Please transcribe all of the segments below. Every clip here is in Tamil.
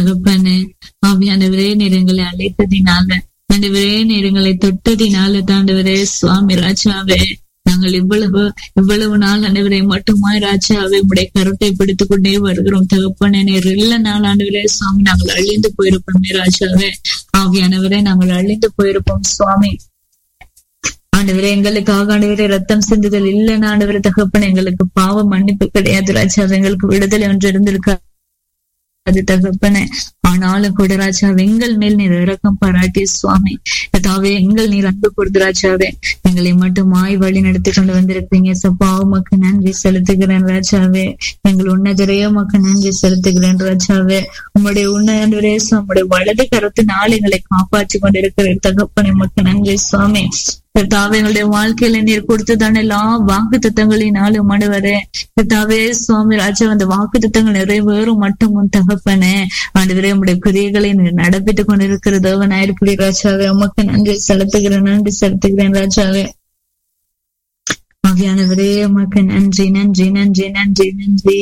தகப்பனே ஆவியானவரே நேரங்களை அழைத்ததினால ஆண்டவரே நேரங்களை தொட்டதினால தாண்டவரே சுவாமி ராஜாவே நாங்கள் இவ்வளவு இவ்வளவு நாள் ஆண்டவரை மட்டுமாய் ராஜாவே உடைய கருத்தை பிடித்துக் கொண்டே வருகிறோம் தகப்பனே நேர் இல்ல நாள் ஆண்டவரே சுவாமி நாங்கள் அழிந்து போயிருப்போமே ராஜாவே ஆவியானவரே நாங்கள் அழிந்து போயிருப்போம் சுவாமி ஆண்டவரே எங்களுக்காக ஆண்டவரே ரத்தம் சிந்துதல் இல்லைன்னு ஆண்டவரே தகப்பன எங்களுக்கு பாவ மன்னிப்பு கிடையாது ராஜா எங்களுக்கு விடுதலை ஒன்று இருந்திருக்கா அது தகப்பன ஆனாலும் கூட ராஜா எங்கள் மேல் நீர் இறக்கம் பாராட்டி சுவாமி கதாவே எங்கள் நீர் அன்பு கொடுத்து ராஜாவே எங்களை மட்டும் மாய் வழி நடத்தி கொண்டு வந்திருப்பீங்க சப்பா உமக்கு நன்றி செலுத்துகிறேன் ராஜாவே எங்கள் உன்னதரையோ உமக்கு நன்றி செலுத்துகிறேன் ராஜாவே உம்முடைய உன்னதரே உம்முடைய வலது கருத்தினால் எங்களை காப்பாற்றி கொண்டிருக்கிற தகப்பனை உமக்கு நன்றி சுவாமி கர்த்தாவே எங்களுடைய வாழ்க்கையில நீர் கொடுத்ததான எல்லா வாக்கு திட்டங்களினாலும் மனுவரே கர்த்தாவே சுவாமி ராஜா அந்த வாக்கு திட்டங்கள் நிறைவேறும் மட்டும் உன் தகப்பனே ஆண்டவரே உடைய கிரியைகளை நீர் நடப்பித்துக் கொண்டிருக்கிற தேவனாயிருப்படி ராஜாவே உமக்கு நன்றி செலுத்துகிறேன் நன்றி செலுத்துகிறேன் ராஜாவே ஆவியானவரே உமக்கு நன்றி நன்றி நன்றி நன்றி நன்றி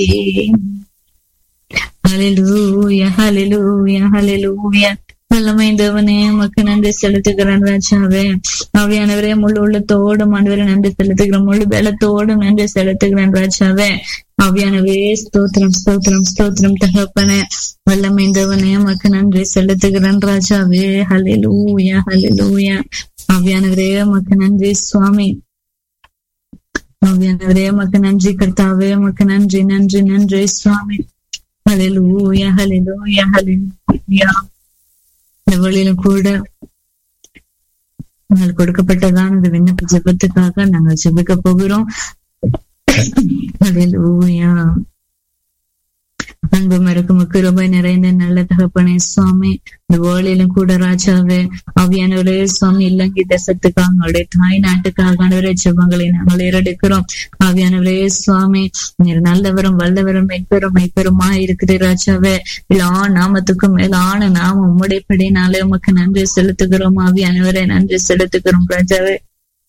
ஹalleluya ஹalleluya ஹalleluya வல்லமை தேவனே உமக்கு நன்றி செலுத்துகிறேன் ராஜாவே ஆவியானவரே முழு உள்ளத்தோடும் ஆண்டவரே நன்றி செலுத்துகிறேன் முழு பலத்தோடும் நன்றி செலுத்துகிறேன் ராஜாவே ஆவியானவே ஸ்தோத்திரம் ஸ்தோத்திரம் ஸ்தோத்திரம் தகப்பனே வல்லமை தேவனே உமக்கு நன்றி செலுத்துகிறேன் ராஜாவே ஹalleluya ஹalleluya ஆவியானவரே உமக்கு நன்றி சுவாமி ஆவியானவரே உமக்கு நன்றி கர்த்தாவே உமக்கு நன்றி நன்றி நன்றி சுவாமி ஹalleluya ஹalleluya ஹalleluya இந்த வழியிலும் கூட உங்களுக்கு கொடுக்கப்பட்டதான இந்த விண்ணப்ப ஜெபத்துக்காக நாங்கள் ஜெபிக்க போகிறோம் ஹalleluya அன்பு மறக்கும் கிருபை நிறைந்த நல்ல தகப்பனே சுவாமி இந்த வேலையிலும் கூட ராஜாவே அவியானவரே சுவாமி இலங்கை தேசத்துக்காக அவங்களுடைய தாய் நாட்டுக்காக ஆண்டவரே ஜெபங்களை நாங்கள் ஏறெடுக்கிறோம் ஆவியானவரே சுவாமி நீர் நல்லவரும் வல்லவரும் மெய்ப்பெரும் மெய்ப்பெருமா இருக்குது ராஜாவே எல்லா நாமத்துக்கும் மேலான நாம உம்முடைய படினாலே உமக்கு நன்றி செலுத்துகிறோம் ஆவியானவரே நன்றி செலுத்துகிறோம் ராஜாவே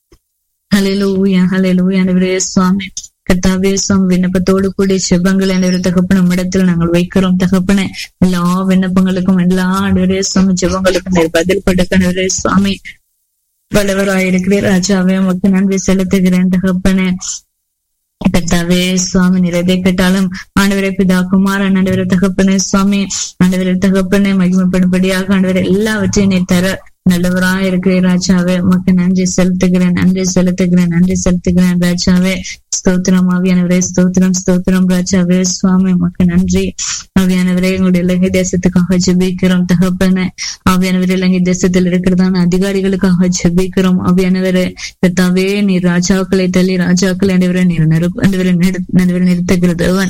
ஹalleluya ஹalleluya ஆண்டவரே சுவாமி கர்த்தாவே சுவாமி விண்ணப்பத்தோடு கூடிய செபங்கள் என்ற தகப்பன இடத்தில் நாங்கள் வைக்கிறோம் தகப்பன எல்லா விண்ணப்பங்களுக்கும் எல்லா ஆண்டவரே சுவாமி ஜெபங்களுக்கும் நீர் பதில் கொடுக்கணவரே சுவாமி வல்லவராயிருக்கிறேன் ராஜாவே உமக்கு நன்றி செலுத்துகிறேன் தகப்பனே கர்த்தாவே சுவாமி நிறைவே கேட்டாலும் ஆண்டவரை பிதா குமாரன் ஆண்டவரை தகப்பனே சுவாமி ஆண்டவரை தகப்பனே மகிமைப்படும்படியாக ஆண்டவரை எல்லாவற்றையும் நீ தர நல்லவராக இருக்கிற ராஜாவே உமக்கு நன்றி செலுத்துகிறேன் நன்றி செலுத்துகிறேன் நன்றி செலுத்துகிறேன் ராஜாவே ஸ்தோத்திரம் ஆவியானவரே ஸ்தோத்திரம் ஸ்தோத்திரம் ராஜாவே சுவாமி உமக்கு நன்றி ஆவியானவரே எங்களுடைய இலங்கை தேசத்துக்காக ஜெபிக்கிறோம் தகப்பன ஆவியானவரே இலங்கை தேசத்தில் இருக்கிறதான அதிகாரிகளுக்காக ஜெபிக்கிறோம் ஆவியானவரே கத்தாவே நீ ராஜாக்களை தள்ளி ராஜாக்களை ஆண்டவரை நீர் நெருப்பு ஆண்டவரை நிறுத்துகிறதவன்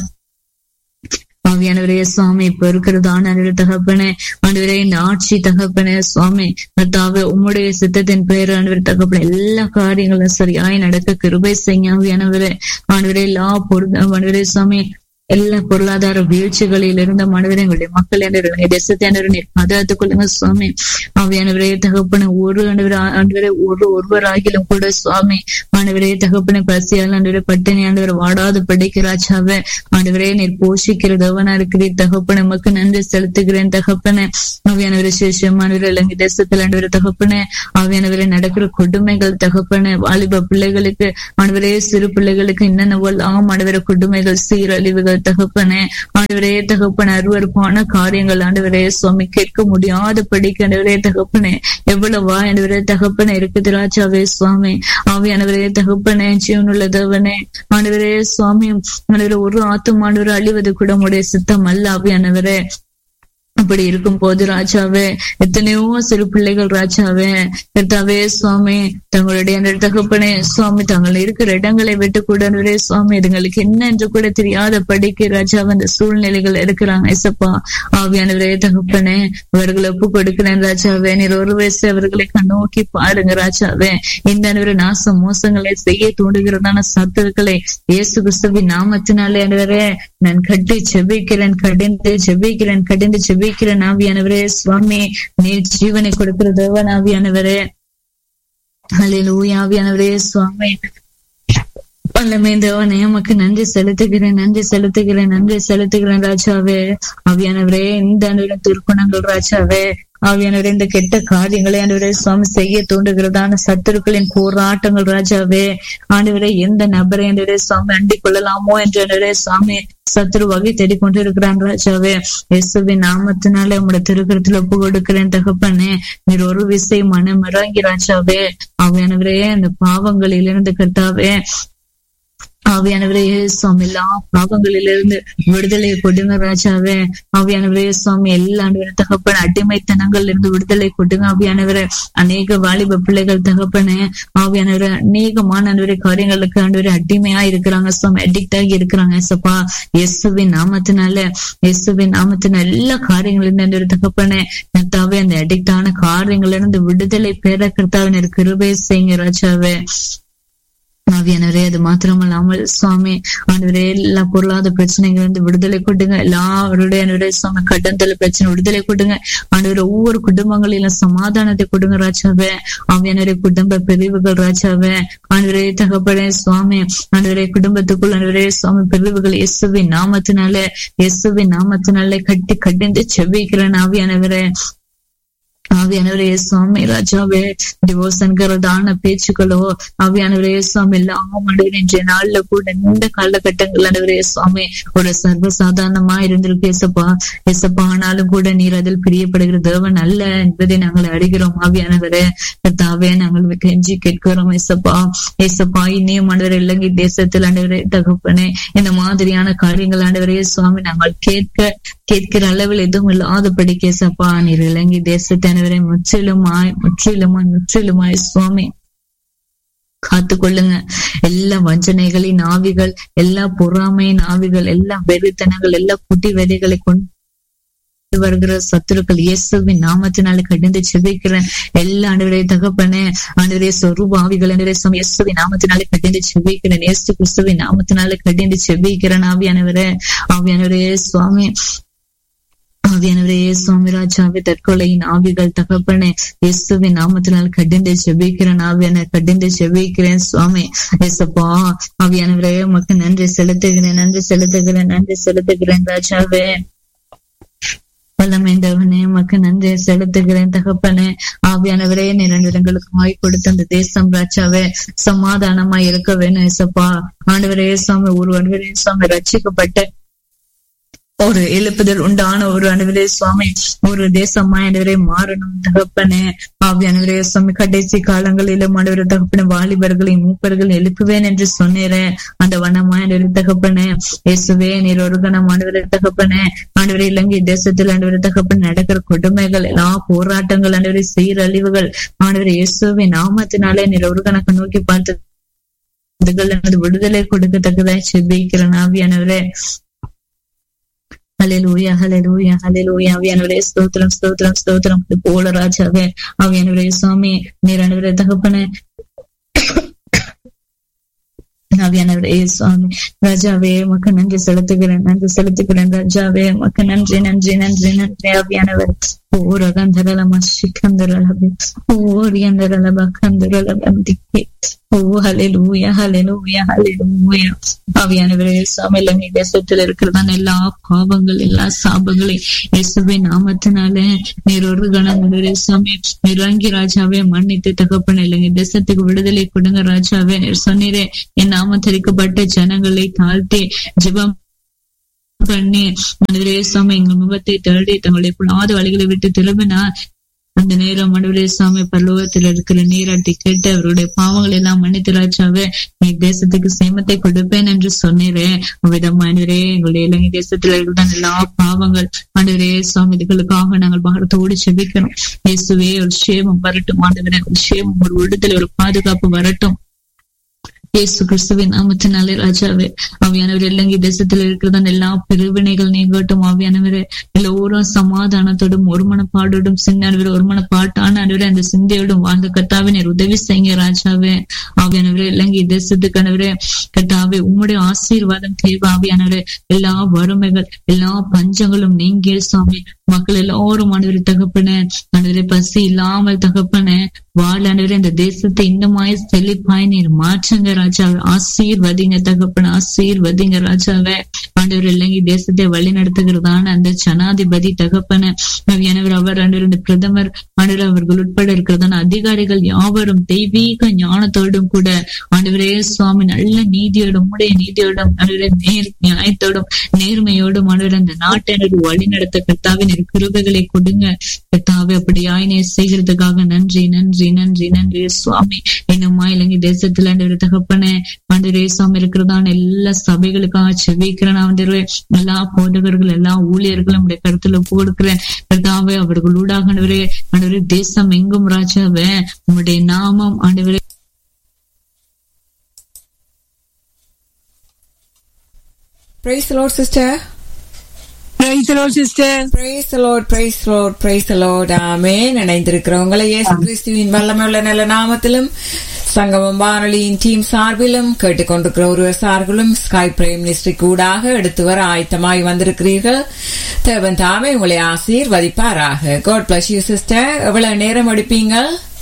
ஆவியானவரே சுவாமி இப்ப இருக்கிறதான தகப்பனே ஆண்டவரே இந்த ஆட்சி தகப்பனே சுவாமி கர்த்தாவே உம்முடைய சித்தத்தின் பேர் ஆண்டவர் தகப்பன எல்லா காரியங்களும் சரியாய் நடக்க கிருபை செய்ய ஆவியானவரே ஆண்டவரே எல்லா பொருள் ஆண்டவரே சுவாமி எல்லா பொருளாதார வீழ்ச்சிகளில் இருந்த மனிதரை எங்களுடைய மக்கள் என்ற தேசத்தை நீர் பாதுகாத்துக் கொள்ளுங்க சுவாமி ஆவியானவரே தகப்பன ஒரு ஆண்டவரே ஒரு ஒருவராகிலும் கூட சுவாமி ஆண்டவரே தகப்பன பசியால் ஆண்டவரே பட்டினி ஆண்டவர் வாடாது படிக்கிறாச்சாவே ஆண்டவரே நீர் போஷிக்கிற தவனா இருக்கிறீர் தகப்பன நமக்கு நன்றி செலுத்துகிறேன் தகப்பன ஆவியானவரே சேஷமானவர் இலங்கை தேசத்தில் ஆண்டவரே தகப்பன ஆவியானவரே நடக்கிற கொடுமைகள் தகப்பன வாலிப பிள்ளைகளுக்கு ஆண்டவரே சிறு பிள்ளைகளுக்கு என்னென்னவெல்லாம் ஆண்டவரே கொடுமைகள் சீரழிவுகள் தகப்பனே ஆண்டவரே தகப்பன அருவறுப்பான காரியங்கள் ஆண்டவரே சுவாமி கேட்க முடியாத படிக்க ஆண்டவரே தகப்பனே எவ்வளவா ஆண்டவரே தகப்பன இருக்குது ராஜாவே சுவாமி ஆவியானவரே தகப்பனே ஜீவனுள்ள தேவனே ஆண்டவரே சுவாமி ஆண்டவரே ஒரு ஆத்துமானவர் அழிவது கூட உடைய சித்தம் அல்ல ஆவியானவரே அப்படி இருக்கும் போது ராஜாவே எத்தனையோ சிறு பிள்ளைகள் ராஜாவே கர்த்தாவே சுவாமி தங்களுடைய தகப்பனே சுவாமி தங்கள் இருக்கிற இடங்களை விட்டு கூட சுவாமி இதுங்களுக்கு என்ன என்று கூட தெரியாத படிக்க ராஜாவே அந்த சூழ்நிலைகள் இருக்கிறாங்க ஐசப்பா ஆவியானவரே தகப்பனே அவர்களை ஒப்பு கொடுக்கிறேன் ராஜாவே நீர் ஒரு வயசு அவர்களை கண்ணோக்கி பாருங்க ராஜாவே இந்த நாச மோசங்களை செய்ய தூண்டுகிறதான சத்துருக்களை இயேசு கிறிஸ்துவின் நாமத்தினாலே அனைவரே நான் கட்டி செபிக்கிறேன் கடிந்து ஜெபிக்கிறேன் கடிந்து ஜெபிக்கிறேன் ஆவியானவரே சுவாமி நீர் ஜீவனை கொடுக்கிற தேவன் ஆவியானவரே ஹalleluya ஆவியானவரே சுவாமி வல்லமை தேவனே உமக்கு நன்றி செலுத்துகிறேன் நன்றி செலுத்துகிறேன் நன்றி செலுத்துகிறேன் ராஜாவே அவியானவரே இந்த அனுவின் திருக்குணங்கள் ராஜாவே ஆவியானவரே இந்த கெட்ட காரியங்களை ஆண்டவரே சுவாமி செய்ய தூண்டுகிறதான சத்துருக்களின் போராட்டங்கள் ராஜாவே ஆண்டவரே எந்த நபரை ஆண்டவரே சுவாமி அண்டிக் கொள்ளலாமோ என்று ஆண்டவரே சுவாமி சத்துரு வகை தேடிக் கொண்டிருக்கிறான் ராஜாவே இயேசுவின் நாமத்தினாலே உங்களுடைய திருக்கரத்துல ஒப்பு கொடுக்கிறேன் தகப்பனே நீர் ஒரு விசை மனம் இறங்கி ராஜாவே ஆவியானவரே அந்த பாவங்களிலிருந்து கர்த்தாவே ஆவியானவரே சுவாமி எல்லா பாவங்களிலிருந்து விடுதலை கொடுங்க ராஜாவே ஆவியானவரே சுவாமி எல்லா ஆண்டவரே தகப்பன அடிமைத்தனங்கள்ல இருந்து விடுதலை கொடுங்க ஆவியானவரே அநேக வாலிப பிள்ளைகள் தகப்பனே ஆவியானவரே அநேகமான ஆண்டவரே காரியங்களுக்கு ஆண்டவரே அடிமையா இருக்கிறாங்க சுவாமி அடிக்ட் ஆகி இருக்கிறாங்க ஏசப்பா இயேசுவின் நாமத்தினால இயேசுவின் நாமத்தினால எல்லா காரியங்களிலும் ஆண்டவரே தகப்பனே கர்த்தாவே அந்த அடிக்ட் ஆன காரியங்கள்ல இருந்து விடுதலை பெற கர்த்தாவினர் கிருபை செய்யுங்க ராஜாவே ஆவியானவரே அது மாத்திரமல்லாமல் சுவாமி ஆண்டவரே எல்லா பொருளாதார பிரச்சனைகள் இருந்து விடுதலை கொடுங்க எல்லாருடைய ஆண்டவரே சுவாமி கட்டந்தல பிரச்சனை விடுதலை கொடுங்க ஆண்டவரே ஒவ்வொரு குடும்பங்களிலும் சமாதானத்தை கொடுங்க ராஜாவே ஆவியானவரே குடும்ப பிரிவுகள் ராஜாவே ஆண்டவரே தகப்படே சுவாமி ஆண்டவரே குடும்பத்துக்குள் ஆண்டவரே சுவாமி பிரிவுகள் இயேசுவின் நாமத்தினாலே இயேசுவின் நாமத்தினாலே கட்டி கட்டிந்து செவ்விக்கிறேன் ஆவியானவரே ஆவியானவரே சுவாமி ராஜாவே டிவோர்ஸ் என்கிறதான பேச்சுக்களோ ஆவியானவரே சுவாமி எல்லாம் ஆண்டவரே இன்றைய நாள்ல கூட இந்த காலகட்டங்கள் ஆண்டவரே சுவாமி ஒரு சர்வ சாதாரணமா இருந்திருக்கு ஏசப்பா ஏசப்பா ஆனாலும் கூட நீர் அதில் பிரியப்படுகிற தேவன் அல்ல என்பதை நாங்கள் அறிகிறோம் ஆவியானவரே கர்த்தாவே நாங்கள் கெஞ்சி கேட்கிறோம் ஏசப்பா ஏசப்பா இனியும் ஆண்டவரே இலங்கை தேசத்தில் ஆண்டவரே தகப்பனே இந்த மாதிரியான காரியங்கள் ஆண்டவரே சுவாமி நாங்கள் கேட்க கேட்கிற அளவில் எதுவும் இல்லாதபடி கேசப்பா நீர் இலங்கை தேசத்தை அனைவரை முற்றிலுமாய் முற்றிலுமாய் முற்றிலுமாய் சுவாமி காத்து கொள்ளுங்க எல்லா வஞ்சனைகளின் ஆவிகள் எல்லா பொறாமையின் ஆவிகள் எல்லா வெறித்தனங்கள் எல்லா குட்டி விதைகளை கொண்டு வருகிற சத்துருக்கள் இயேசுவின் நாமத்தினால கடிந்து செபிக்கிறேன் எல்லா ஆண்டவரே தகப்பனே ஆண்டவரே சொரூப ஆவிகள் ஆண்டவரே சுவாமி இயேசுவின் நாமத்தினால கடிந்து செபிக்கிறேன் இயேசு கிறிஸ்துவின் நாமத்தினால கடிந்து செபிக்கிறேன் ஆவியானவரே ஆவியானவரே சுவாமி ஆவியானவரே சுவாமி ராஜாவே தற்கொலையின் ஆவிகள் தகப்பனே இயேசுவின் நாமத்தினால் கடிந்து செபிக்கிறேன் ஆவியான கடிந்து செபிக்கிறேன் சுவாமி ஏசப்பா ஆவியானவரே உமக்கு நன்றி செலுத்துகிறேன் நன்றி செலுத்துகிறேன் நன்றி செலுத்துகிறேன் ராஜாவே வல்லமைந்தவனே உமக்கு நன்றி செலுத்துகிறேன் தகப்பனே ஆவியானவரே நிரந்தரங்களுக்கு வாய் கொடுத்த அந்த தேசம் ராஜாவே சமாதானமா இருக்க வேணும் ஏசப்பா ஆண்டவரே சுவாமி ஒரு ஆண்டவரே சுவாமி ரட்சிக்கப்பட்ட ஒரு எழுப்புதல் உண்டான ஒரு அணுவிலே சுவாமி ஒரு தேசமா அனைவரே மாறணும் தகப்பனே ஆவியானவரே சுவாமி கடைசி காலங்களிலும் ஆண்டவரே தகப்பனே வாலிபர்களை மூப்பர்கள் எழுப்புவேன் என்று சொன்னேன் அந்த வனமா ஆண்டவரே தகப்பனே இயேசுவே நீர் ஒரு கணம் ஆண்டவரே தகப்பனே ஆண்டவரே இலங்கை தேசத்தில் ஆண்டவரே தகப்பன் நடக்கிற கொடுமைகள் எல்லா போராட்டங்கள் ஆண்டவரே சீரழிவுகள் ஆண்டவரே இயேசுவே நாமத்தினாலே நீர் ஒரு கணக்கு நோக்கி பார்த்து விடுதலை கொடுக்கத்தக்கதாய் செபிக்கிறேன் ஆவியானவரே ஹalleluya ஹalleluya ஹalleluya அவியானவரே ஸ்தோத்திரம் ஸ்தோத்திரம் ஸ்தோத்திரம் போல ராஜாவே அவியானவரே சுவாமி நீர் அனைவரே தகப்பனே அவியானவரே சுவாமி ராஜாவே மக்க நன்றி செலுத்துகிறேன் நன்றி செலுத்துகிறேன் ராஜாவே மக்க நன்றி நன்றி நன்றி நன்றி அவியானவர் ஓரகந்தரலம சிக்கந்தரலபி ஓரியந்தரலப கந்தரலபந்திக்கே ஓ ஹalleluya ஹalleluya ஹalleluya ஆவியானவரே சுவாமி இலங்கை தேசத்தில் இருக்கிறதான எல்லா பாவங்கள் எல்லா சாபங்களை இயேசுவின் நாமத்தினால நீர் ஒரு கணம் சுவாமி இறங்கி ராஜாவே மன்னித்து தகப்பன இலங்கை தேசத்துக்கு விடுதலை கொடுங்க ராஜாவே நீர் சொன்னீரே என் நாமத்தரிக்கப்பட்ட ஜனங்களை தாழ்த்தி ஜெபம் பண்ணி மனிதரே சுவாமி எங்கள் முகத்தை தேடி தங்களுடைய புலாத வழிகளை விட்டு திரும்பினார் அந்த நேரம் மனுவரே சுவாமி பரலோகத்தில் இருக்கிற நீராட்டி கேட்டு அவருடைய பாவங்கள் எல்லாம் மன்னித்து ராஜாவே நீ தேசத்துக்கு சேமத்தை கொடுப்பேன் என்று சொன்னீரே அவ்விதம் மனிதரே எங்களுடைய இலங்கை தேசத்தில் இருக்கிற எல்லா பாவங்கள் ஆண்டவரே சுவாமி இதுகளுக்காக நாங்கள் பாரத்தோடு செபிக்கணும் இயேசுவே ஒரு சேமம் வரட்டும் ஆண்டவரே ஒரு சேமம் ஒரு விடுதலை ஒரு பாதுகாப்பு வரட்டும் இயேசு கிறிஸ்துவின் நாமத்தினாலே ராஜாவே ஆவியானவர் இலங்கை தேசத்தில் இருக்கிறதா எல்லா பிரிவினைகள் நீங்கட்டும் ஆவியானவரே எல்லோரும் சமாதானத்தோடும் ஒரு மனப்பாடோடும் சின்னானவர் ஒரு மனப்பாட்டான அனுவரே அந்த சிந்தையோடும் வாழ்ந்த கத்தாவினர் உதவி செய்யுங்க ராஜாவே ஆவியானவரே இலங்கை தேசத்துக்கானவரே கத்தாவே உம்முடைய ஆசீர்வாதம் தேவை ஆவியானவரே எல்லா வறுமைகள் எல்லா பஞ்சங்களும் நீங்கிய சுவாமி மக்கள் எல்லோரும் ஆண்டவரை தகப்பன ஆண்டவரை பசி இல்லாமல் தகப்பன வாழானவர் இந்த தேசத்தை இன்னுமாய் செழிப்பாய் நீர் மாற்றுங்க ராஜாவை ஆசீர்வதிங்க தகப்பன ஆசீர்வதிங்க ராஜாவை ஆண்டவர் இலங்கை தேசத்தை வழி நடத்துகிறதான அந்த ஜனாதிபதி தகப்பன எனவே அவர் ஆண்டவர் இந்த பிரதமர் ஆண்டவர் அவர்கள் உட்பட இருக்கிறதான அதிகாரிகள் யாவரும் தெய்வீக ஞானத்தோடும் கூட ஆண்டவரே சுவாமி நல்ல நீதியோடும் உடைய நீதியோடும் ஆண்டவரே நேர் நியாயத்தோடும் நேர்மையோடும் ஆண்டவர் அந்த நாட்டை வழி நடத்த கர்த்தாவின் கிருபைகளை கொடுங்க கர்த்தாவை அப்படியாய் நீ செய்கிறதுக்காக நன்றி நன்றி நன்றி நன்றி சுவாமி இன்னுமா இலங்கை தேசத்துல ஆண்டவர் தகப்பனே ஆண்டவரே சுவாமி இருக்கிறதான எல்லா சபைகளுக்காக செவிக்கிறேன் ஆண்டவரே எல்லா போதகர்கள் எல்லா ஊழியர்களும் உடைய கருத்துல ஒப்பு கொடுக்கிறேன் கர்த்தாவே அவர்கள் ஊடாக ஆண்டவரே ஆண்டவரே தேசம் எங்கும் ராஜாவே உம்முடைய நாமம் ஆண்டவரே Praise the Lord, sister. Praise the Lord, sister. Praise the Lord, praise the Lord, praise the Lord. ஆமென். இணைந்திருக்கிறவங்களை இயேசு கிறிஸ்துவின் வல்லமையுள்ள நல்ல நாமத்திலும் சங்கமம் வானொலியின் டீம் சார்பிலும் கேட்டுக்கொண்டிருக்கிற ஒருவர் சார்பிலும் ஸ்கை பிரேம் மினிஸ்ட்ரி கூடாக எடுத்து வர ஆயத்தமாய் வந்திருக்கிறீர்கள் தேவன் தாமே உங்களை ஆசீர்வதிப்பாராக காட் பிளஸ் யூ சிஸ்டர் எவ்வளவு நேரம் எடுப்பீங்க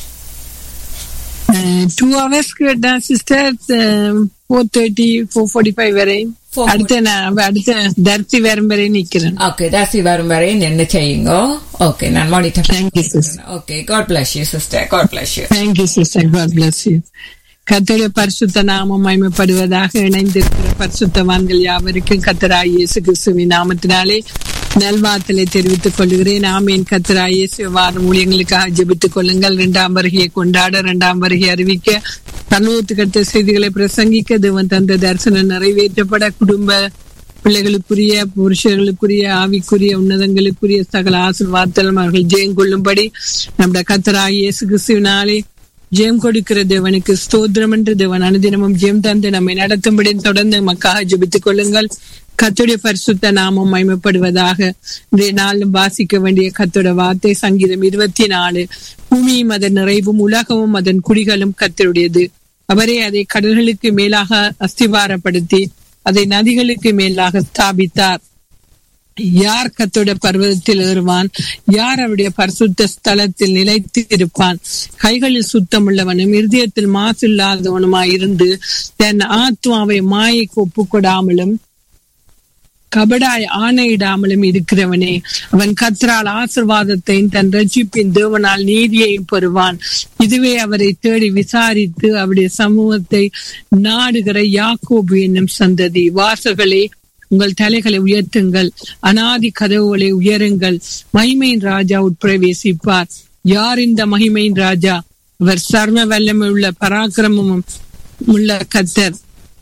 Uh, two hours கேட்டேன் sister four thirty four forty five வரை Four அடுத்த நான் அடுத்த தர்த்தி வரும் வரை நிக்கிறேன் ஓகே தாசி வரும் வரை நின்று செய்யுங்க ஓகே நான் monitor Thank you, sister. Okay God bless you sister God bless you thank you sister God bless you கத்தருடைய பரிசுத்த நாமம் மகிமைப்படுவதாக இணைந்திருக்கிற பரிசுத்தவான்கள் யாவருக்கும் கத்தராய் இயேசு கிறிஸ்துவின் நாமத்தினாலே நல்வாழ்த்தலை தெரிவித்துக் கொள்கிறேன் ஆமீன் கத்தராய் இயேசு வாரம் ஊழியங்களுக்காக ஜெபித்துக் கொள்ளுங்கள் இரண்டாம் வருகையை கொண்டாட இரண்டாம் வருகை அறிவிக்க பரலோகத்துக்கு அடுத்த செய்திகளை பிரசங்கிக்க தேவன் தந்த தரிசனம் நிறைவேற்றப்பட குடும்ப பிள்ளைகளுக்குரிய புருஷர்களுக்குரிய ஆவிக்குரிய உன்னதங்களுக்குரிய சகல ஆசீர்வாதத்திலும் அவர்கள் ஜெயம் கொள்ளும்படி நம்முடைய கத்தராய் இயேசு கிறிஸ்துவினாலே ஜெயம் கொடுக்கிற தேவனுக்கு ஸ்தோத்திரம் என்று தேவன் அனுதினமும் ஜெயம் தந்து நம்மை நடத்தும்படி தொடர்ந்து நமக்காக ஜெபித்துக் கொள்ளுங்கள் கத்துடைய பரிசுத்த நாமம் மயமப்படுவதாக இன்றைய நாளும் வாசிக்க வேண்டிய கத்தோட வார்த்தை சங்கீதம் இருபத்தி நாலு பூமியும் அதன் நிறைவும் உலகமும் அதன் குடிகளும் கத்தருடையது அவரே அதை கடல்களுக்கு மேலாக அஸ்திவாரப்படுத்தி அதை நதிகளுக்கு மேலாக ஸ்தாபித்தார் யார் கத்தோட பர்வதத்தில் ஏறுவான் யார் அவருடைய பரிசுத்த ஸ்தலத்தில் நிலைத்து இருப்பான் கைகளில் சுத்தம் உள்ளவனும் இருதயத்தில் மாசு இல்லாதவனுமாய் இருந்து தன் ஆத்மாவை மாயைக்கு ஒப்புக்கொடாமலும் கபடாய் ஆணையிடாமலும் இருக்கிறவனே அவன் கத்ரால் ஆசிர்வாதத்தையும் தன் ரட்சிப்பின் தேவனால் நீதியையும் பெறுவான் இதுவே அவரை தேடி விசாரித்து அவருடைய சமூகத்தை நாடுகிற யாக்கோபு என்னும் சந்ததி வாசல்களே உங்கள் தலைகளை உயர்த்துங்கள் அனாதி கதவுகளை உயருங்கள் மகிமையின் ராஜா உட்பிரவேசிப்பார் யார் இந்த மகிமையின் ராஜா அவர் சர்வ வல்லமை உள்ள பராக்கிரமமும் உள்ள கத்தர்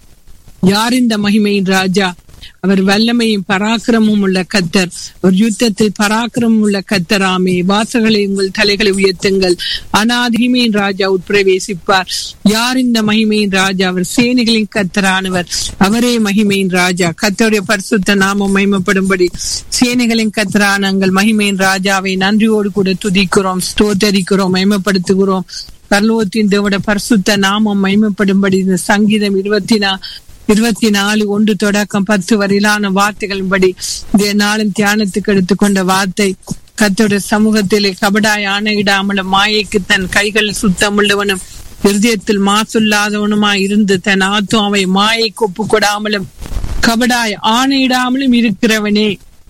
யார் இந்த மகிமையின் ராஜா அவர் வல்லமையும் பராக்கிரமும் உள்ள கத்தர் ஒரு யுத்தத்தில் பராக்கிரமம் உள்ள கத்தராமே வாசல்களை உங்கள் தலைகளை உயர்த்துங்கள் அனாதிமையின் ராஜா உட்பிரவேசிப்பார் யார் இந்த மகிமையின் ராஜா அவர் சேனைகளின் கத்தரானவர் அவரே மகிமையின் ராஜா கத்தருடைய பரிசுத்த நாமம் மகிமைப்படும்படி சேனைகளின் கத்தரான நாங்கள் மகிமையின் ராஜாவை நன்றியோடு கூட துதிக்கிறோம் ஸ்தோத்தரிக்கிறோம் மகிமைப்படுத்துகிறோம் பரலோகத்தின் தேவட பரிசுத்த நாமம் மகிமைப்படும்படி இந்த சங்கீதம் இருபத்தி நா இருபத்தி நாலு ஒன்று தொடக்கம் பத்து வரையிலான வார்த்தைகளின்படி இந்த நாளும் தியானத்துக்கு எடுத்துக்கொண்ட வார்த்தை கத்தோட சமூகத்திலே கபடாய் ஆணையிடாமலும் மாயைக்கு தன் கைகள் சுத்தமுள்ளவனும் இருதயத்தில் மாசுல்லாதவனுமாய் இருந்து தன் ஆத்மாவை மாயை கொப்பு கொடாமலும் கபடாய் ஆணையிடாமலும் இருக்கிறவனே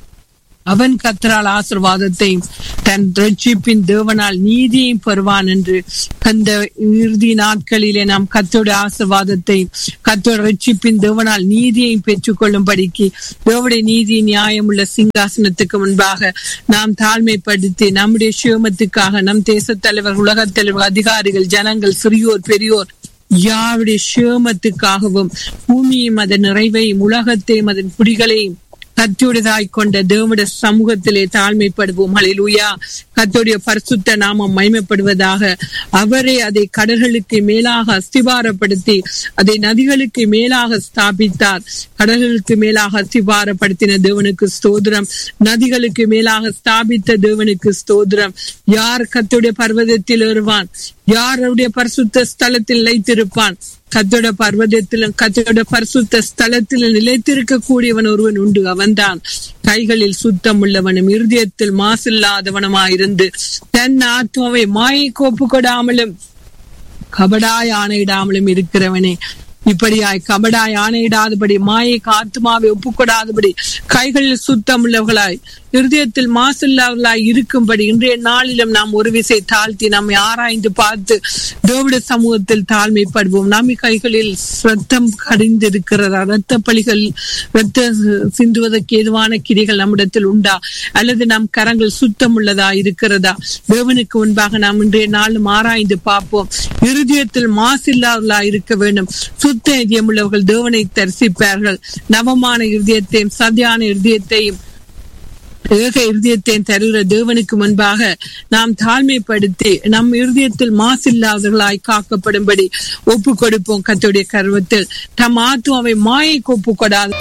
அவன் கத்தரால் ஆசிர்வாதத்தையும் தன் ரட்சிப்பின் தேவனால் நீதியையும் பெறுவான் என்று அந்த இறுதி நாட்களிலே நாம் கத்தோட ஆசிர்வாதத்தை கத்தோட ரட்சிப்பின் தேவனால் நீதியையும் பெற்றுக்கொள்ளும்படிக்கு தேவடைய நீதி நியாயம் உள்ள சிங்காசனத்துக்கு முன்பாக நாம் தாழ்மைப்படுத்தி நம்முடைய சுயமத்துக்காக நம் தேச தலைவர் உலகத் தலைவர் அதிகாரிகள் ஜனங்கள் சிறியோர் பெரியோர் யாருடைய சுயமத்துக்காகவும் பூமியும் அதன் நிறைவையும் உலகத்தையும் அதன் குடிகளையும் கத்தோடதாய் கொண்ட தேவனுடைய சமூகத்திலே தாழ்மைப்படுவோம் ஹalleluya கத்தோடைய பரிசுத்த நாமம் மகிமைப்படுவதாக அவரே அதை கடல்களுக்கு மேலாக அஸ்திபாரப்படுத்தி அதை நதிகளுக்கு மேலாக ஸ்தாபித்தார் கடல்களுக்கு மேலாக அஸ்திபாரப்படுத்தின தேவனுக்கு ஸ்தோத்திரம் நதிகளுக்கு மேலாக ஸ்தாபித்த தேவனுக்கு ஸ்தோத்திரம் யார் கத்தோடைய பர்வதத்தில் ஏறுவான் யாருடைய பரிசுத்த ஸ்தலத்தில் நிலைத்திருப்பான் கத்தோட பர்வதத்திலும் கத்தோட பரிசுத்த ஸ்தலத்திலும் நிலைத்திருக்க கூடியவன் ஒருவன் உண்டு அவன்தான் கைகளில் சுத்தம் உள்ளவனும் இருதயத்தில் மாசில்லாதவனுமாயிருந்து தன் ஆத்மாவை மாயை கோப்பு கொடாமலும் கபடாய் ஆணையிடாமலும் இருக்கிறவனே இப்படியாய் கபடாய் ஆணையிடாதபடி மாயை ஆத்மாவை ஒப்புக்கொடாதபடி கைகளில் சுத்தம் உள்ளவர்களாய் இருதயத்தில் மாசில்லாதவர்களாய் இருக்கும்படி இன்றைய நாளிலும் நாம் ஒரு விசை தாழ்த்தி நம்மை ஆராய்ந்து பார்த்து தேவட சமூகத்தில் தாழ்மைப்படுவோம் நம்ம கைகளில் ரத்தம் கடிந்திருக்கிறதா ரத்த பலிகள் ரத்த சிந்துவதற்கு ஏதுவான கிரிகள் நம்மிடத்தில் உண்டா அல்லது நம் கரங்கள் சுத்தம் உள்ளதா இருக்கிறதா தேவனுக்கு முன்பாக நாம் இன்றைய நாளும் ஆராய்ந்து பார்ப்போம் இருதயத்தில் மாசில்லாதவர்களா இருக்க வேண்டும் சுத்த இதயம் உள்ளவர்கள் தேவனை தரிசிப்பார்கள் நவமான இருதயத்தையும் சதியான இருதயத்தையும் ஏக இருதயத்தை தருகிற தேவனுக்கு முன்பாக நாம் தாழ்மைப்படுத்தி நம் இருதயத்தில் மாசில்லாதவர்களாய் காக்கப்படும்படி ஒப்பு கொடுப்போம் கத்துடைய கருவத்தில் தம் ஆத்துமாவை மாயைக்கு ஒப்பு கொடாது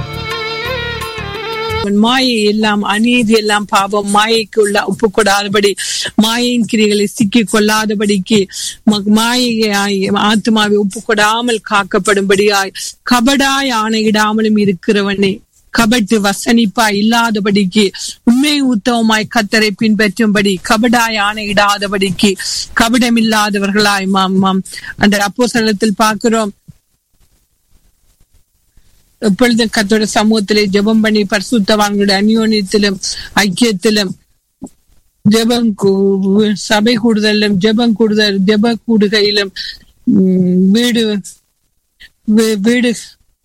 மாயை எல்லாம் அநீதி எல்லாம் பாவம் மாயைக்கு உள்ள ஒப்பு கொடாதபடி மாயின் கிரிகளை சிக்கி கொள்ளாதபடிக்கு மாயை ஆத்மாவை ஒப்பு கொடாமல் காக்கப்படும்படியாய் கபடாய் ஆணையிடாமலும் இருக்கிறவனே கபட்டு வசனிப்பா இல்லாதபடிக்கு உண்மை உத்தவமாய் கத்தரை பின்பற்றும்படி கபடாய் ஆணையிடாதபடிக்கு கபடம் இல்லாதவர்களாய் மாம் மாம் அந்த அப்போ சலத்தில் பார்க்கிறோம் எப்பொழுதும் கத்தோட சமூகத்திலே ஜெபம் பண்ணி பரிசுத்தவான்களுடைய அந்யோன்யத்திலும் ஐக்கியத்திலும் ஜெபம் சபை கூடுதலும் ஜெபம் கூடுதல் ஜெப கூடுகையிலும் வீடு வீடு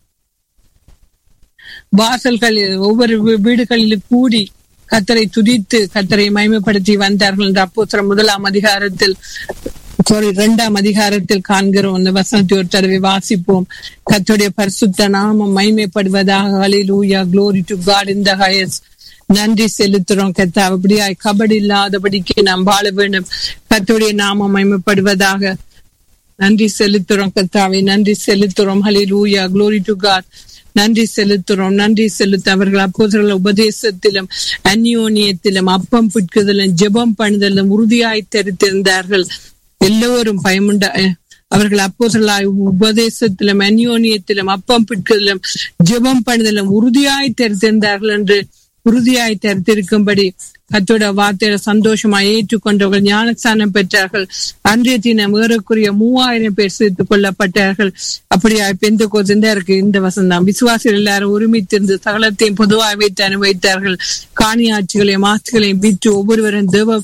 வாசல்களில் ஒவ்வொரு வீடுகளிலும் கூடி கத்தரை துதித்து கத்தரை மயமைப்படுத்தி வந்தார்கள் என்று அப்போ முதலாம் அதிகாரத்தில் சாரி இரண்டாம் அதிகாரத்தில் காண்கிறோம் அந்த வசனத்தை ஒரு தடவை வாசிப்போம் கத்துடைய பரிசுத்த நாமம் மைமைப்படுவதாக ஹalleluya glory to god in the highest நன்றி செலுத்துறோம் கத்தா அப்படியாய் கபடி இல்லாதபடிக்கு நாம் வாழ வேண்டும் கத்துடைய நாமம் மைமைப்படுவதாக நன்றி செலுத்துறோம் கத்தாவை நன்றி செலுத்துறோம் ஹalleluya glory to god நன்றி செலுத்துறோம் நன்றி செலுத்த அவர்கள் அப்போதர்கள் உபதேசத்திலும் அந்யோனியத்திலும் அப்பம் புட்குதலும் ஜெபம் பண்ணுதலும் உறுதியாய் தெரித்திருந்தார்கள் எல்லோரும் பயமுண்ட அவர்கள் அப்போசலாய் உபதேசத்திலும் அந்யோனியத்திலும் அப்பம் பிட்கதிலும் ஜெபம் பண்ணுதலும் உறுதியாய் தெரிந்திருந்தார்கள் என்று உறுதியாய் தெரிந்திருக்கும்படி கத்தோட வார்த்தையில சந்தோஷமாய் ஏற்றுக்கொண்டவர்கள் ஞானஸ்தானம் பெற்றார்கள் அன்றைய தினம் ஏறக்குரிய மூவாயிரம் பேர் சேர்த்துக் கொள்ளப்பட்டார்கள் அப்படியா பெந்த கோசிந்தா இருக்கு இந்த வசந்தம் விசுவாசிகள் எல்லாரும் ஒருமித்திருந்து சகலத்தையும் பொதுவாக வைத்து அனுபவித்தார்கள் காணியாட்சிகளையும் ஆட்சிகளையும் விற்று ஒவ்வொருவரும் தேவ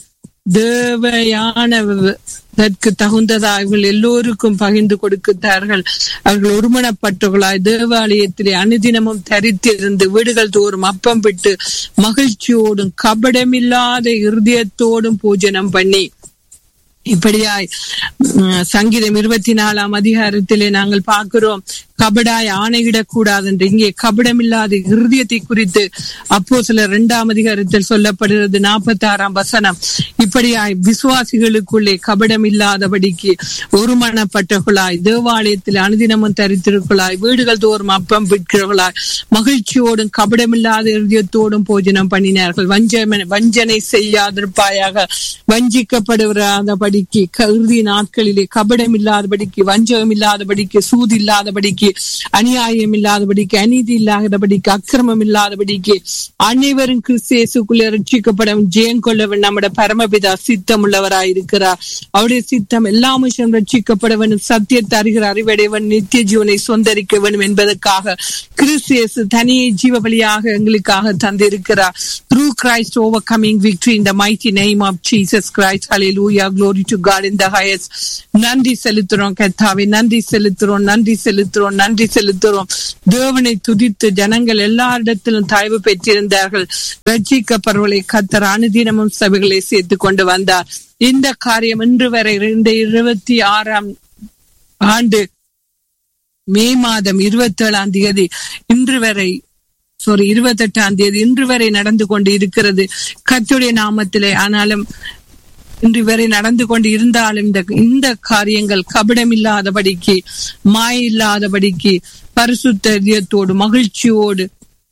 தேவையானதற்கு தகுந்ததா இவர்கள் எல்லோருக்கும் பகிர்ந்து கொடுக்கிறார்கள் அவர்கள் ஒருமனப்பட்டவர்களாய் தேவாலயத்திலே அனுதினமும் தரித்திருந்து வீடுகள் தோறும் அப்பம் விட்டு மகிழ்ச்சியோடும் கபடமில்லாத இருதயத்தோடும் பூஜனம் பண்ணி இப்படியாய் சங்கீதம் இருபத்தி நாலாம் அதிகாரத்திலே நாங்கள் பார்க்கிறோம் கபடாய் ஆணையிடக்கூடாது என்று இங்கே கபடமில்லாத இருதயத்தை குறித்து அப்போ சில இரண்டாம் அதிகாரத்தில் சொல்லப்படுகிறது நாற்பத்தி ஆறாம் வசனம் இப்படியாய் விசுவாசிகளுக்குள்ளே கபடம் இல்லாதபடிக்கு ஒருமனப்பட்டவர்களாய் தேவாலயத்தில் அனுதினமும் தரித்திருக்களாய் வீடுகள் தோறும் அப்பம் விற்கிறவர்களாய் மகிழ்ச்சியோடும் கபடமில்லாத இருதயத்தோடும் போஜனம் பண்ணினார்கள் வஞ்சனை வஞ்சனை செய்யாதிருப்பாயாக வஞ்சிக்கப்படுவராதபடிக்கு இறுதி நாட்களிலே கபடம் இல்லாதபடிக்கு வஞ்சகம் இல்லாதபடிக்கு சூது இல்லாதபடிக்கு அநியாயம் இல்லாதபடிக்கு அநீதி இல்லாதபடிக்கு அக்கிரமம் இல்லாதபடிக்கு அனைவரும் கிறிஸ்தியேசுக்குள்ளே ரட்சிக்கப்படும் ஜெயம் கொள்ளவன் நம்முடைய பரமபிதா சித்தம் உள்ளவராய் இருக்கிறார் அவருடைய சித்தம் எல்லா மனுஷனும் ரட்சிக்கப்பட வேண்டும் சத்தியத்தை அறிகிற அறிவடைவன் நித்திய ஜீவனை சொந்தரிக்க வேண்டும் என்பதற்காக கிறிஸ்தியேசு தனியை ஜீவ பலியாக எங்களுக்காக தந்திருக்கிறார் through Christ overcoming victory in the mighty name of Jesus Christ hallelujah glory to god in the highest நன்றி செலுத்துறோம் கர்த்தாவே நன்றி செலுத்துறோம் நன்றி செலுத்துறோம் நன்றி செலுத்துறோம் தேவனை துதித்து ஜனங்கள் எல்லாரிடத்திலும் தாய்வு பெற்றிருந்தார்கள் ரட்சிக்கப்படுவர்களை கத்தர் அனுதினமும் சபைகளை சேர்த்து கொண்டு வந்தார் இந்த காரியம் இன்று வரை இந்த இருபத்தி ஆறாம் ஆண்டு மே மாதம் இருபத்தி ஏழாம் தேதி இன்று வரை சாரி இருபத்தி எட்டாம் தேதி இன்று வரை நடந்து கொண்டு இருக்கிறது கத்துடைய நாமத்திலே ஆனாலும் இன்று வரை நடந்து கொண்டு இருந்தாலும் இந்த இந்த காரியங்கள் கபடம் இல்லாதபடிக்கு மாய இல்லாதபடிக்கு பரிசுத்தோடு மகிழ்ச்சியோடு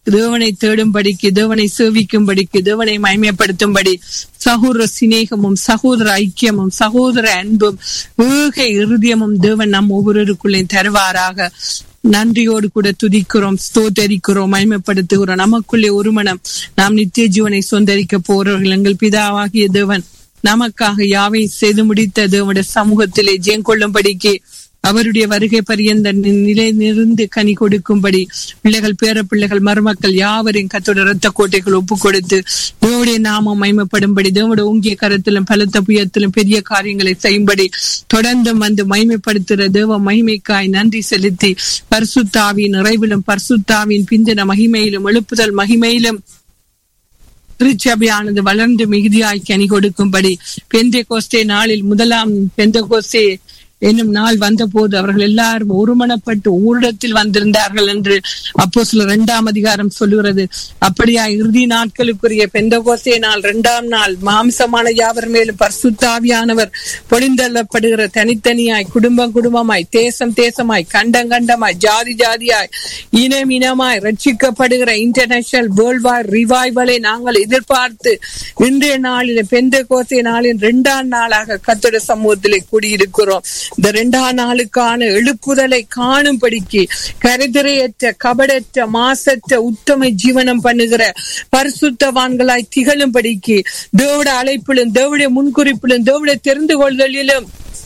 தேவனை தேடும்படிக்கு தேவனை சேவிக்கும்படிக்கு தேவனை மயமைப்படுத்தும்படி சகோதர சிநேகமும் சகோதர ஐக்கியமும் சகோதர அன்பும் ஏக இருதயமும் தேவன் நம் ஒவ்வொருவருக்குள்ளே தருவாராக நன்றியோடு கூட துதிக்கிறோம் ஸ்தோத்தரிக்கிறோம் மயமைப்படுத்துகிறோம் நமக்குள்ளே ஒரு மனம் நாம் நித்திய ஜீவனை சொந்தரிக்க போறவர்கள் எங்கள் பிதாவாகிய தேவன் நமக்காக யாவை செய்து முடித்த தேவனுடைய சமூகத்திலே ஜெயம் கொள்ளும்படிக்கு அவருடைய வருகை பரியந்த நிலை நிறுந்து கனி கொடுக்கும்படி பிள்ளைகள் பேர பிள்ளைகள் மருமக்கள் யாவரையும் கத்தோட ரத்த கோட்டைகள் ஒப்பு கொடுத்து தேவடைய நாமம் மைமைப்படும்படி தேவனுடைய ஓங்கிய கரத்திலும் பலத்த புயத்திலும் பெரிய காரியங்களை செய்யும்படி தொடர்ந்து வந்து மைமைப்படுத்துகிற தேவ மகிமைக்காய் நன்றி செலுத்தி பரிசுத்தாவின் நிறைவிலும் பரிசுத்தாவின் பிந்தின மகிமையிலும் எழுப்புதல் மகிமையிலும் திருச்சபையானது வளர்ந்து மிகுதியாய் கனி கொடுக்கும்படி பெந்தை கோஸ்டே நாளில் முதலாம் பெந்த கோஸ்டே என்னும் நாள் வந்த போது அவர்கள் எல்லாரும் ஒருமனப்பட்டு ஊரிடத்தில் வந்திருந்தார்கள் என்று அப்போ சில இரண்டாம் அதிகாரம் சொல்லுகிறது அப்படியா இறுதி நாட்களுக்குரிய பெந்தகோசே நாள் இரண்டாம் நாள் மாம்சமான யாவர் மேலும் பர்சுத்தாவியானவர் பொழிந்தள்ளப்படுகிற தனித்தனியாய் குடும்பம் குடும்பமாய் தேசம் தேசமாய் கண்டம் கண்டமாய் ஜாதி ஜாதியாய் இனம் இனமாய் ரட்சிக்கப்படுகிற இன்டர்நேஷனல் வேர்ல்ட் வார் ரிவைவலை நாங்கள் எதிர்பார்த்து இன்றைய நாளில் பெந்த கோசை நாளின் இரண்டாம் நாளாக கத்தட சமூகத்திலே கூடியிருக்கிறோம் இந்த இரண்டாம் நாளுக்கான எழுப்புதலை காணும்படிக்கு கருதிரையற்ற கபடற்ற மாசற்ற உத்தம ஜீவனம் பண்ணுகிற பரிசுத்தவான்களாய் திகழும்படிக்கு தேவட அழைப்பிலும் தேவடைய முன்குறிப்பிலும் தேவடைய தெரிந்து கொள்தலிலும்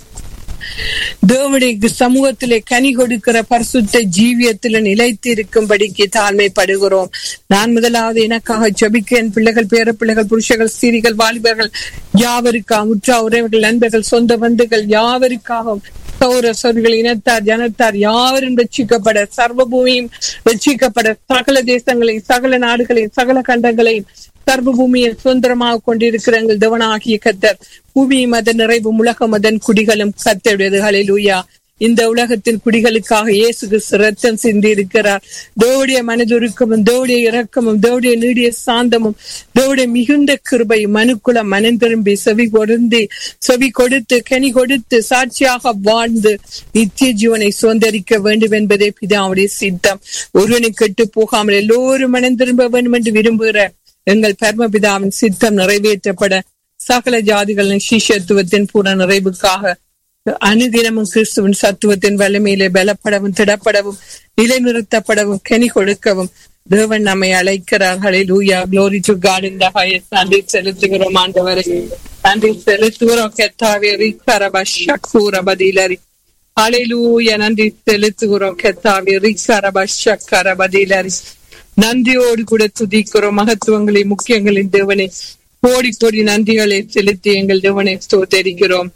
தேவனுடைய சமூகத்திலே கனி கொடுக்கிற பரிசுத்த ஜீவியத்தில நிலைத்து இருக்கும்படிக்கு தாழ்மைப்படுகிறோம் நான் முதலாவது எனக்காக ஜபிக்கிறேன் பிள்ளைகள் பேர பிள்ளைகள் புருஷர்கள் ஸ்திரிகள் வாலிபர்கள் யாவருக்கா முற்றா உறவுகள் நண்பர்கள் சொந்த பந்துகள் யாவருக்காகவும் சௌர சோர்கள் இனத்தார் ஜனத்தார் யாவரும் ரட்சிக்கப்பட சர்வ பூமியும் ரட்சிக்கப்பட சகல தேசங்களையும் சகல நாடுகளையும் சகல கண்டங்களையும் சர்வ பூமியை சுதந்திரமாக கொண்டிருக்கிற எங்கள் தேவனாகிய கத்தர் பூமியும் அதன் நிறைவும் உலகம் அதன் குடிகளும் கத்தருடையது ஹalleluya இந்த உலகத்தின் குடிகளுக்காக இயேசு கிறிஸ்து ரத்தம் சிந்தி இருக்கிறார் தேவடைய மனதுருக்கமும் தேவடைய இரக்கமும் தேவடைய நீடிய சாந்தமும் தேவடைய மிகுந்த கிருபை மனுக்குலம் மனம் திரும்பி செவி கொடுந்து செவி கொடுத்து கனி கொடுத்து சாட்சியாக வாழ்ந்து நித்திய ஜீவனை சுதந்திரிக்க வேண்டும் என்பதே பிதாவுடைய சித்தம் ஒருவனை கெட்டு போகாமல் எல்லோரும் மனம் திரும்ப வேண்டும் என்று விரும்புகிற எங்கள் பரமபிதாவின் சித்தம் நிறைவேற்றப்பட சகல ஜாதிகளின் சிஷ்யத்துவத்தின் பூர்ண நிறைவுக்காக அனுதினமும் கிறிஸ்துவின் சத்துவத்தின் வலிமையிலே பலப்படவும் திடப்படவும் நிலைநிறுத்தப்படவும் கனி கொடுக்கவும் தேவன் நம்மை அழைக்கிறார்களே லூயா க்ளோரி டு காட் இந்த ஹையஸ்ட் நன்றி செலுத்துகிறோம் ஆண்டவரை நன்றி செலுத்துகிறோம் கெத்தாவே ரிக்கரப ஷக்கூர பதிலரி அலையிலூய நன்றி செலுத்துகிறோம் கெத்தாவே ரிக்கரப ஷக்கர பதிலரி நன்றியோடு கூட துதிக்கிறோம் மகத்துவங்களை முக்கியங்களின் தேவனை கோடி கோடி நன்றிகளை செலுத்தி எங்கள் தேவனை ஸ்தோத்தரிக்கிறோம்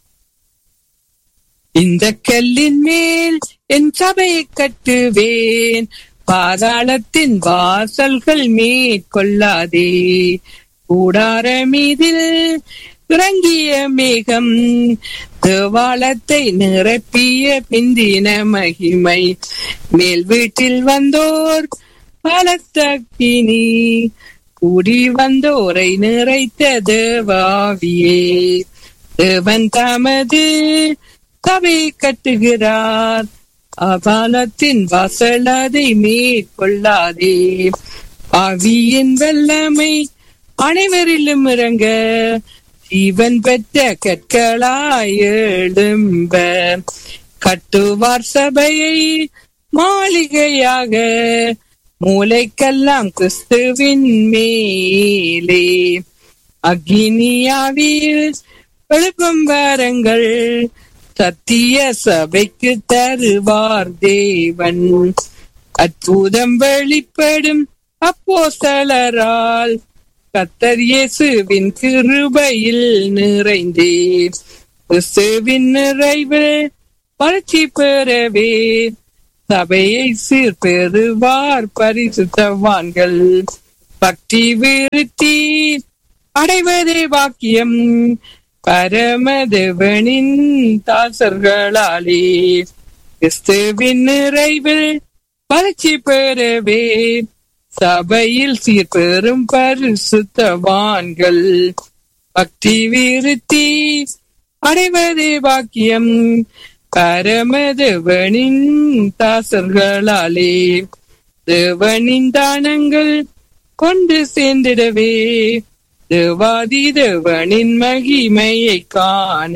இந்த கல்லின் மேல் என் சபையை கட்டுவேன் பாதாளத்தின் வாசல்கள் மேற்கொள்ளாதே கூடார மீதில் இறங்கிய மேகம் தேவாலத்தை நிரப்பிய பிந்தின மகிமை மேல் வீட்டில் வந்தோர் பலத்தக்கினி கூடி வந்தோரை நிறைத்த தேவாவியே தேவன் தமது சபை கட்டுகிறார் அபாலத்தின் வாசல் அதை மேற்கொள்ளாதே ஆவியின் வல்லமை அனைவரிலும் இறங்க ஜீவன் பெற்ற கற்களாய் எழும்ப கட்டுவார் சபையை மாளிகையாக மூளைக்கெல்லாம் கிறிஸ்துவின் மேலே அக்னியாவில் எழுப்பும் வாரங்கள் சத்திய சபைக்கு தருவார் தேவன் அற்புதம் வெளிப்படும் அப்போஸ்தலரால் கத்தர் இயேசுவின் கிருபையில் நிறைந்தே கிறிஸ்துவின் நிறைவு வளர்ச்சி பெறவே சபையை சீர்பெறுவார் பரிசுத்தவான்கள் பக்தி விருத்தி அடைவதே வாக்கியம் பரமதேவனின் தாசர்களாலே கிறிஸ்துவின் நிறைவில் வளர்ச்சி பெறவே சபையில் சீர்பெறும் பரிசுத்தவான்கள் பக்தி விருத்தி அடைவதே வாக்கியம் பரமதேவனின் தாசர்களாலே தேவனின் தானங்கள் கொண்டு சேர்ந்திடவே தேவாதி தேவனின் மகிமையை காண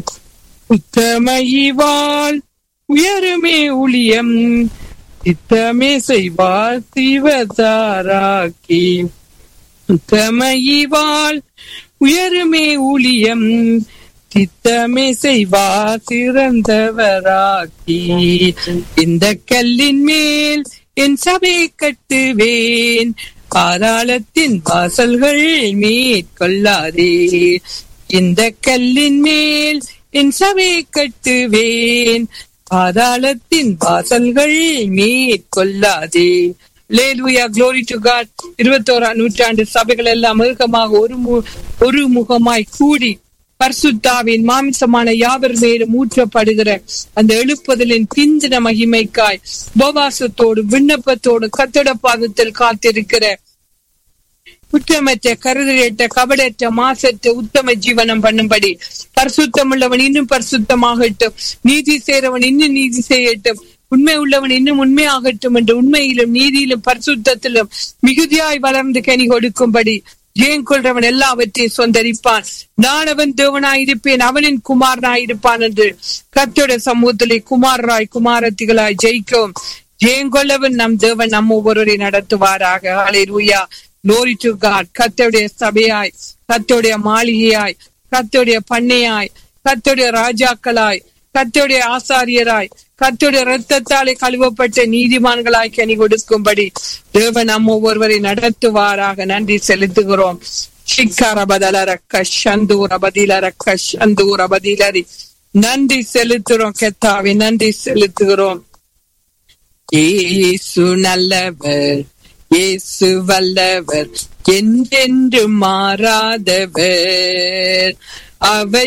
உத்தமயிவாள் உயருமே ஊழியம் சித்தமே செய்வார் சிவதாராக்கி உத்தமயிவாள் உயருமே ஊழியம் சித்தமே செய்வார் சிறந்தவராக்கி இந்த கல்லின் மேல் என் சபை கட்டுவேன் பாதாளத்தின் வாசல்கள் மேற்கொள்ளாதே இந்த கல்லின் மேல் என் சபை கட்டுவேன் பாதாளத்தின் வாசல்கள் மேற்கொள்ளாதே லேலுயா க்ளோரி டு காட் இருபத்தோராம் நூற்றாண்டு சபைகள் எல்லாம் ஏகமாக ஒரு மு- ஒரு முகமாய் கூடி பர்சுத்தாவின் மாமிசமான யாவர் மேலும் ஊற்றப்படுகிற அந்த எழுப்புதலின் பிந்தின மகிமைக்காய் உபவாசத்தோடு விண்ணப்பத்தோடு கத்தட பாதத்தில் காத்திருக்கிற குற்றமற்ற கருதலற்ற கபடற்ற மாசற்ற உத்தம ஜீவனம் பண்ணும்படி பரிசுத்தம் உள்ளவன் இன்னும் பரிசுத்தமாகட்டும் நீதி செய்றவன் இன்னும் நீதி செய்யட்டும் உண்மை உள்ளவன் இன்னும் உண்மையாகட்டும் என்று உண்மையிலும் நீதியிலும் பரிசுத்தத்திலும் மிகுதியாய் வளர்ந்து கனி கொடுக்கும்படி ஏன் கொள்றவன் எல்லாவற்றையும் சொந்தரிப்பான் நான் அவன் தேவனாயிருப்பேன் அவனின் குமாரனாயிருப்பான் என்று கத்தோட சமூகத்திலே குமாரராய் குமாரத்திகளாய் ஜெயிக்கும் ஜெயம் கொள்ளவன் நம் தேவன் நம் ஒவ்வொருவரை நடத்துவாராக ஹalleluya glory to god கத்தோடைய சபையாய் கத்தோடைய மாளிகையாய் கத்தோடைய பண்ணையாய் கத்தோடைய ராஜாக்களாய் கத்தோடைய ஆசாரியராய் கத்தோடைய ரத்தத்தாலே கழுவப்பட்ட நீதிமான்களாய் கனி கொடுக்கும்படி தேவன் நம் ஒவ்வொருவரை நடத்துவாராக நன்றி செலுத்துகிறோம் ಶಿಖರಬದಲರಕ್ಕ ಶಂದೂರಬದಿಲರಕ್ಕ ಶಂದೂರಬದಿಲರಿ நன்றி செலுத்துறோம் கெத்தாவி நன்றி செலுத்துகிறோம் ஏசு நல்லவர் இயேசு வல்லவர் என்றென்று மாறாதவர் அவர்